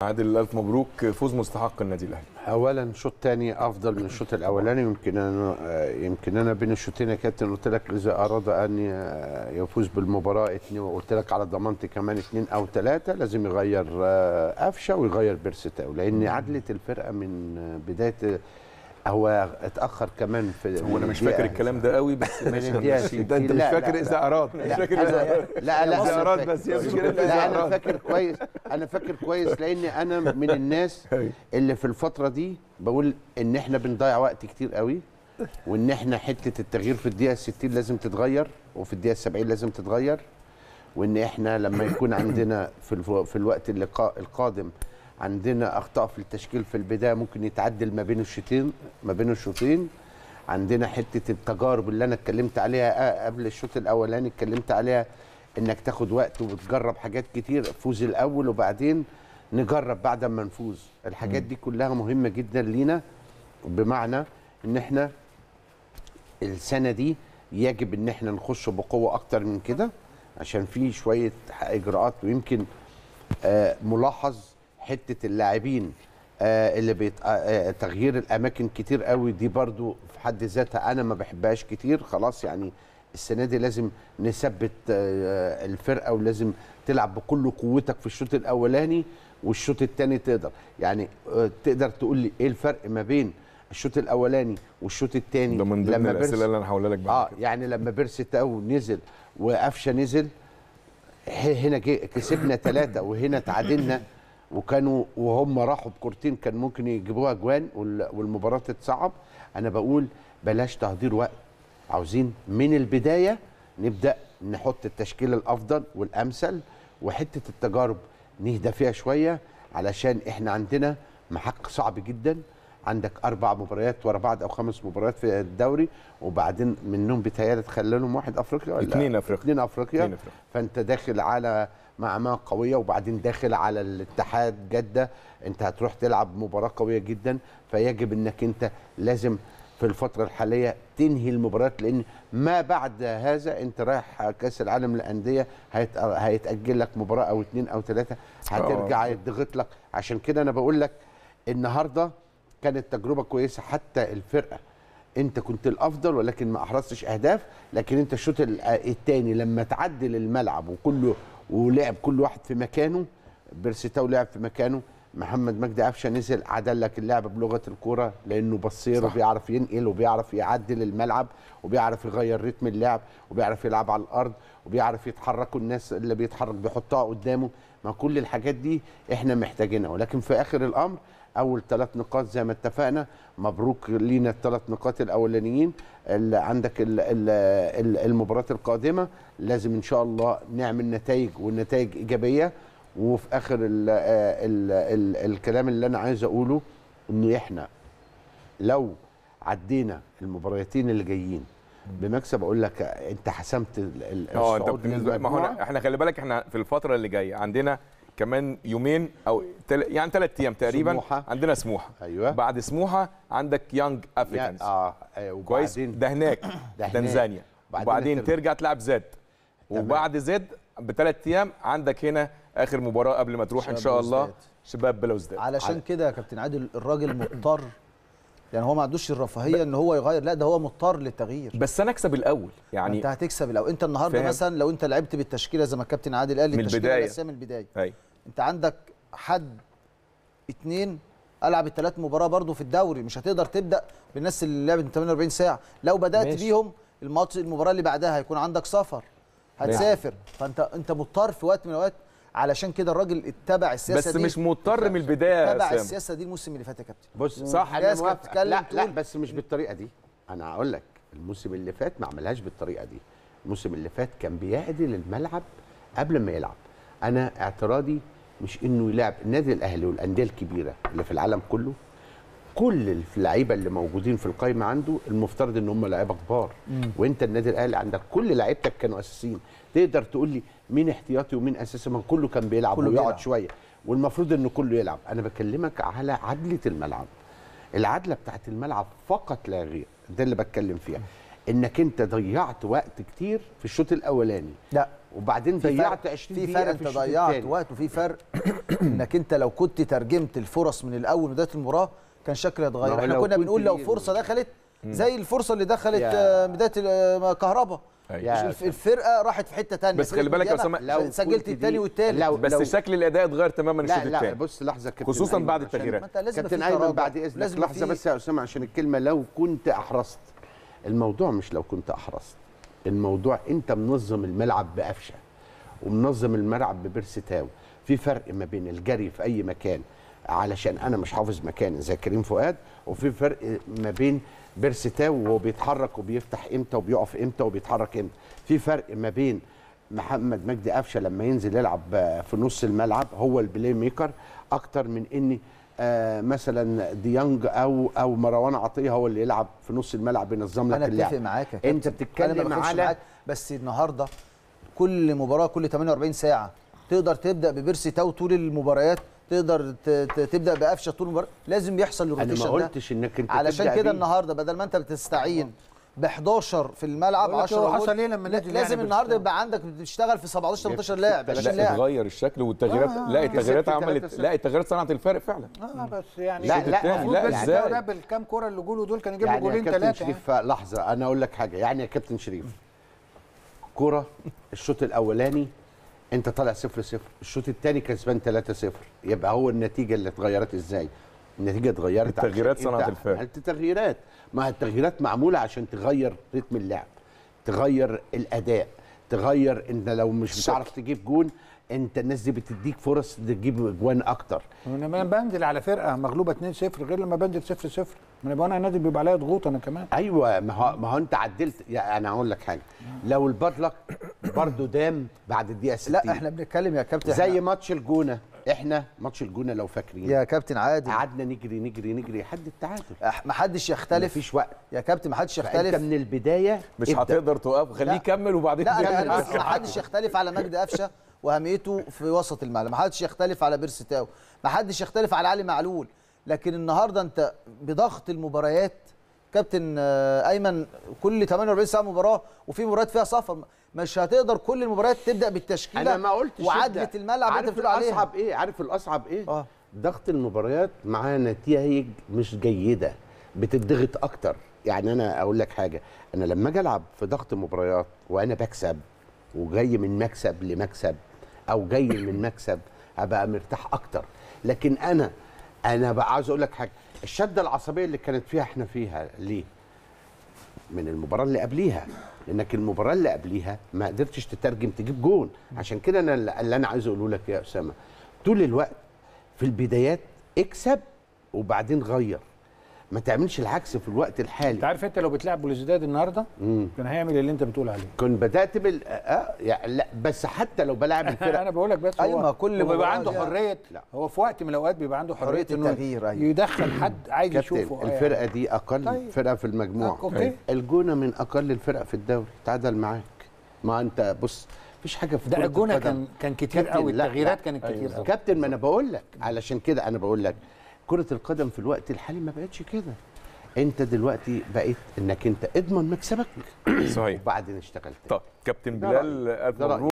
عادل الف مبروك فوز مستحق النادي الاهلي اولا شوط تاني افضل من الشوط الاولاني يمكن انا آه، يمكن انا بين الشوطين يا كابتن قلت لك اذا اراد ان ي- يفوز بالمباراه اتنين وقلت لك على ضمانتي كمان اتنين او ثلاثه لازم يغير آه، قفشه ويغير بيرستاو لان عدله الفرقه من آه، بدايه هو اتاخر كمان في هو انا مش الدقيقة- فاكر الكلام ده قوي بس من الدقيقه 60 انت انت مش لا، فاكر لا، اذا اراد مش لا فاكر أنا- إذا- لا لا إذا أنا أراد فاكر- بس هي مشكلة إذا لا انا أراد. فاكر كويس انا فاكر كويس لان انا من الناس أيوة. اللي في الفتره دي بقول ان احنا بنضيع وقت كتير قوي وان احنا حته التغيير في الدقيقه 60 لازم تتغير وفي الدقيقه 70 لازم تتغير وان احنا لما يكون عندنا في الف- في الوقت اللقاء القادم عندنا اخطاء في التشكيل في البدايه ممكن يتعدل ما بين الشوطين ما بين الشوطين عندنا حته التجارب اللي انا اتكلمت عليها آه، قبل الشوط الاولاني اتكلمت عليها انك تاخد وقت وتجرب حاجات كتير فوز الاول وبعدين نجرب بعد ما نفوز الحاجات دي كلها مهمه جدا لينا بمعنى ان احنا السنه دي يجب ان احنا نخش بقوه اكتر من كده عشان في شويه اجراءات ويمكن آه، ملاحظ حته اللاعبين آه، اللي بيت آه، آه، تغيير الاماكن كتير قوي دي برضو في حد ذاتها انا ما بحبهاش كتير خلاص يعني السنه دي لازم نثبت آه، الفرقه ولازم تلعب بكل قوتك في الشوط الاولاني والشوط الثاني تقدر يعني آه، تقدر تقول لي ايه الفرق ما بين الشوط الاولاني والشوط الثاني ده من ضمن بيرس- الاسئله اللي انا هقولها لك بعد اه كده. يعني لما بيرسي تاو نزل وقفشه نزل ه- هنا جي- كسبنا ثلاثة وهنا تعادلنا وكانوا وهم راحوا بكورتين كان ممكن يجيبوها اجوان وال- والمباراة تتصعب انا بقول بلاش تهدير وقت عاوزين من البداية نبدأ نحط التشكيل الافضل والامثل وحتة التجارب نهدى فيها شوية علشان احنا عندنا محك صعب جدا عندك اربع مباريات ورا بعض او خمس مباريات في الدوري وبعدين منهم بيتهيألي تخللهم واحد افريقيا ولا اتنين أفريقيا. اتنين افريقيا اتنين أفريقيا. فانت داخل على معمعة قويه وبعدين داخل على الاتحاد جده انت هتروح تلعب مباراه قويه جدا فيجب انك انت لازم في الفتره الحاليه تنهي المباريات لان ما بعد هذا انت رايح كاس العالم للانديه هيت- هيتاجل لك مباراه او اتنين او ثلاثه هترجع يضغط لك عشان كده انا بقول لك النهارده كانت تجربه كويسه حتى الفرقه انت كنت الافضل ولكن ما احرزتش اهداف لكن انت الشوط الثاني لما تعدل الملعب وكله ولعب كل واحد في مكانه بيرسيتاو لعب في مكانه محمد مجدي قفشه نزل عدل لك اللعب بلغه الكوره لانه بصير صح. وبيعرف ينقل وبيعرف يعدل الملعب وبيعرف يغير رتم اللعب وبيعرف يلعب على الارض وبيعرف يتحركوا الناس اللي بيتحرك بيحطها قدامه ما كل الحاجات دي احنا محتاجينها ولكن في اخر الامر اول ثلاث نقاط زي ما اتفقنا مبروك لينا الثلاث نقاط الاولانيين اللي عندك ال- ال- ال- المباراه القادمه لازم ان شاء الله نعمل نتائج والنتائج ايجابيه وفي اخر ال ال ال الكلام اللي انا عايز اقوله ان احنا لو عدينا المباراتين اللي جايين بمكسب اقول لك انت حسمت ال- ال- اه انت الصعود بالنسبه ما هو للمجموعة. أنا- احنا خلي بالك احنا في الفتره اللي جايه عندنا كمان يومين او تل... يعني ثلاث ايام تقريبا سموحة. عندنا سموحه ايوه بعد سموحه عندك يانج يا- افريكانز اه آه، كويس وبعدين ده هناك ده هناك. تنزانيا وبعدين وبعدين ترجع. ترجع تلعب زد وبعد زد بثلاث ايام عندك هنا اخر مباراه قبل ما تروح ان شباب شاء الله بلوزداد. شباب بلوزداد علشان كده يا كابتن عادل الراجل مضطر يعني هو ما عندوش الرفاهيه ان هو يغير لا ده هو مضطر للتغيير بس انا اكسب الاول يعني انت يعني هتكسب الاول انت النهارده فاهم. مثلا لو انت لعبت بالتشكيله زي ما الكابتن عادل قال من التشكيله البداية. الاساسيه من البدايه اي انت عندك حد اتنين العب الثلاث مباراه برضو في الدوري مش هتقدر تبدا بالناس اللي لعبت من 48 ساعه لو بدات ماشي. بيهم الماتش المباراه اللي بعدها هيكون عندك سفر هتسافر فانت انت مضطر في وقت من الاوقات علشان كده الراجل اتبع السياسه بس دي مش مضطر من البدايه يا اتبع سام السياسه دي الموسم اللي فات يا كابتن بص صح. انا الناس كانت موافق بتتكلم لا لا تقول- بس مش بالطريقه دي انا هقول لك الموسم اللي فات ما عملهاش بالطريقه دي الموسم اللي فات كان بيعدل الملعب قبل ما يلعب انا اعتراضي مش انه يلعب النادي الاهلي والانديه الكبيره اللي في العالم كله كل اللعيبه اللي موجودين في القائمه عنده المفترض ان هم لعيبه كبار وانت النادي الاهلي عندك كل لعيبتك كانوا اساسيين تقدر تقول لي مين احتياطي ومين اساسي ما كله كان بيلعب كله ويقعد بيلعب. شويه والمفروض ان كله يلعب انا بكلمك على عدله الملعب العدله بتاعت الملعب فقط لا غير ده اللي بتكلم فيها انك انت ضيعت وقت كتير في الشوط الاولاني لا وبعدين في ضيعت فرق 20 في دقيقه فرق في انت الشوط ضيعت التاني. وقت وفي فرق انك انت لو كنت ترجمت الفرص من الاول من بدايه المباراه كان شكله ما يتغير هو احنا لو كنا كنت بنقول لو دي- فرصه دخلت زي الفرصه اللي دخلت يا- آه، بدايه ال- كهربا أيوة. يا- الف- الفرقه راحت في حته ثانيه بس خلي بالك يا أسامة، لو سجلت كنت الثاني دي- والثالث لو- بس شكل الاداء اتغير تماما الشوط لا لا الثاني بص لحظه كابتن خصوصا أيمن، بعد عشان- التغييرات ما انت لازم كابتن في ايمن تراجع. بعد اذنك لازم لحظه في- بس يا اسامه عشان الكلمه لو كنت احرصت الموضوع مش لو كنت احرصت الموضوع انت منظم الملعب بقفشه ومنظم الملعب ببرستاو في فرق ما بين الجري في اي مكان علشان انا مش حافظ مكان زي كريم فؤاد وفي فرق ما بين بيرستاو وهو بيتحرك وبيفتح امتى وبيقف امتى وبيتحرك امتى في فرق ما بين محمد مجدي قفشه لما ينزل يلعب آه، في نص الملعب هو البلاي ميكر اكتر من اني آه مثلا ديانج او او مروان عطيه هو اللي يلعب في نص الملعب ينظم لك انا اللعب اتفق معاك يا انت كابتن. أنا ما بتتكلم بخش على معاك بس النهارده كل مباراه كل 48 ساعه تقدر تبدا ببيرسي تاو طول المباريات تقدر ت- ت- تبدا بقفشه طول المباراه لازم يحصل انا الروتيشن ما ده قلتش انك انت علشان تبدأ كده بيه. النهارده بدل ما انت بتستعين ب 11 في الملعب بقول لك 10 هو جول، حصل ايه لما لا، نزل لازم يعني النهارده بيرسي يبقى عندك بتشتغل في 17 18 لاعب 20 لا لاعب اتغير الشكل والتغييرات لا التغييرات كسبت عملت 3-0. لا التغييرات صنعت الفرق فعلا اه بس يعني لا، الشوط لا، الثاني المفروض لا بس ازاي ده بالكام كوره اللي جوله دول كان يجيب له يعني يا جولين كابتن ثلاثه شريف لحظه انا اقول لك حاجه يعني يا كابتن شريف كرة الشوط الاولاني انت طالع 0 0 الشوط الثاني كسبان 3 0 يبقى هو النتيجه اللي اتغيرت ازاي النتيجه اتغيرت التغييرات عشان صنعت انت الفرق. عملت تغييرات ما هي التغييرات معموله عشان تغير رتم اللعب تغير الاداء تغير ان لو مش الشكل. بتعرف تجيب جون انت الناس دي بتديك فرص تجيب اجوان اكتر انا بنزل على فرقه مغلوبه 2-0 غير لما بنزل 0-0 ما انا وانا نازل بيبقى عليا ضغوط انا كمان ايوه ما هو ما هو انت عدلت يعني انا اقول لك حاجه لو البادلك برضه دام بعد الدقيقه 60 لا احنا بنتكلم يا كابتن زي إحنا- ماتش الجونه احنا ماتش الجونه لو فاكرين يا كابتن عادل قعدنا نجري نجري نجري لحد التعادل أح- محدش يختلف مفيش وقت يا كابتن محدش فانت يختلف من البدايه مش ابدأ. هتقدر توقف خليه لا. يكمل وبعدين لا كمل. انا بس ما حدش يختلف على مجدي قفشه واهميته في وسط الملعب ما حدش يختلف على بيرسي تاو ما حدش يختلف على علي معلول لكن النهارده انت بضغط المباريات كابتن آه، ايمن كل 48 ساعه مباراه وفي مباريات فيها سفر مش هتقدر كل المباريات تبدا بالتشكيله انا ما قلتش وعدله ابدأ. الملعب اللي انت عارف بتقول عليها الاصعب ايه عارف الاصعب ايه اه ضغط المباريات مع نتائج مش جيده بتضغط اكتر يعني انا اقول لك حاجه انا لما اجي العب في ضغط مباريات وانا بكسب وجاي من مكسب لمكسب او جاي من مكسب ابقى مرتاح اكتر لكن انا انا بقى عاوز اقول لك حاجه الشده العصبيه اللي كانت فيها احنا فيها ليه من المباراه اللي قبليها لانك المباراه اللي قبليها ما قدرتش تترجم تجيب جون عشان كده انا اللي انا عايز اقوله لك يا اسامه طول الوقت في البدايات اكسب وبعدين غير ما تعملش العكس في الوقت انت الحالي عارف انت لو بتلعب بوليزداد النهارده مم. كان هيعمل اللي انت بتقول عليه كنت بدات بال آه يعني لا بس حتى لو بلعب الفرق انا بقول لك بس أيوة، هو ما كل هو مباراة بيبقى عنده ليها- حريه لا. هو في وقت من الاوقات بيبقى عنده حريه, حرية إنه التغيير، أيوة. يدخل حد عايز يشوفه كابتن آه، الفرقه دي اقل طيب. فرقه في المجموعه آه، أوكي. الجونه من اقل الفرق في الدوري تعادل معاك ما انت بص مفيش حاجه في ده كرة الجونه القدم. كان كان كتير كابتن، قوي لا، التغييرات لا. كانت كتير قوي كابتن ما انا بقول لك علشان كده انا بقول لك كرة القدم في الوقت الحالي ما بقتش كده انت دلوقتي بقيت انك انت اضمن مكسبك صحيح وبعدين اشتغلت طب كابتن ده بلال رأيي. الف ده رأيي. مبروك